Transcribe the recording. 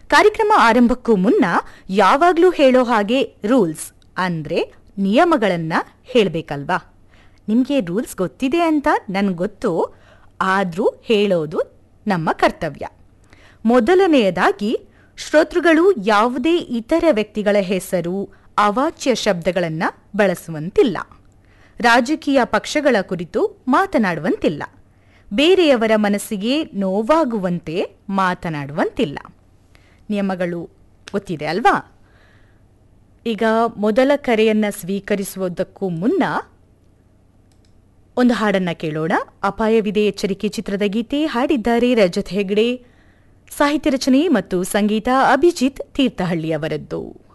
ಕಾರ್ಯಕ್ರಮ ಆರಂಭಕ್ಕೂ ಮುನ್ನ ಯಾವಾಗ್ಲೂ ಹೇಳೋ ಹಾಗೆ ರೂಲ್ಸ್ ಅಂದ್ರೆ ನಿಯಮಗಳನ್ನ ಹೇಳಬೇಕಲ್ವಾ ನಿಮಗೆ ರೂಲ್ಸ್ ಗೊತ್ತಿದೆ ಅಂತ ನನ್ಗೆ ಗೊತ್ತು ಆದ್ರೂ ಹೇಳೋದು ನಮ್ಮ ಕರ್ತವ್ಯ ಮೊದಲನೆಯದಾಗಿ ಶ್ರೋತೃಗಳು ಯಾವುದೇ ಇತರ ವ್ಯಕ್ತಿಗಳ ಹೆಸರು ಅವಾಚ್ಯ ಶಬ್ದಗಳನ್ನು ಬಳಸುವಂತಿಲ್ಲ ರಾಜಕೀಯ ಪಕ್ಷಗಳ ಕುರಿತು ಮಾತನಾಡುವಂತಿಲ್ಲ ಬೇರೆಯವರ ಮನಸ್ಸಿಗೆ ನೋವಾಗುವಂತೆ ಮಾತನಾಡುವಂತಿಲ್ಲ ನಿಯಮಗಳು ಗೊತ್ತಿದೆ ಅಲ್ವಾ ಈಗ ಮೊದಲ ಕರೆಯನ್ನ ಸ್ವೀಕರಿಸುವುದಕ್ಕೂ ಮುನ್ನ ಒಂದು ಹಾಡನ್ನ ಕೇಳೋಣ ಅಪಾಯವಿದೆ ಎಚ್ಚರಿಕೆ ಚಿತ್ರದ ಗೀತೆ ಹಾಡಿದ್ದಾರೆ ರಜತ್ ಹೆಗ್ಡೆ ಸಾಹಿತ್ಯ ರಚನೆ ಮತ್ತು ಸಂಗೀತ ಅಭಿಜಿತ್ ತೀರ್ಥಹಳ್ಳಿ ಅವರದ್ದು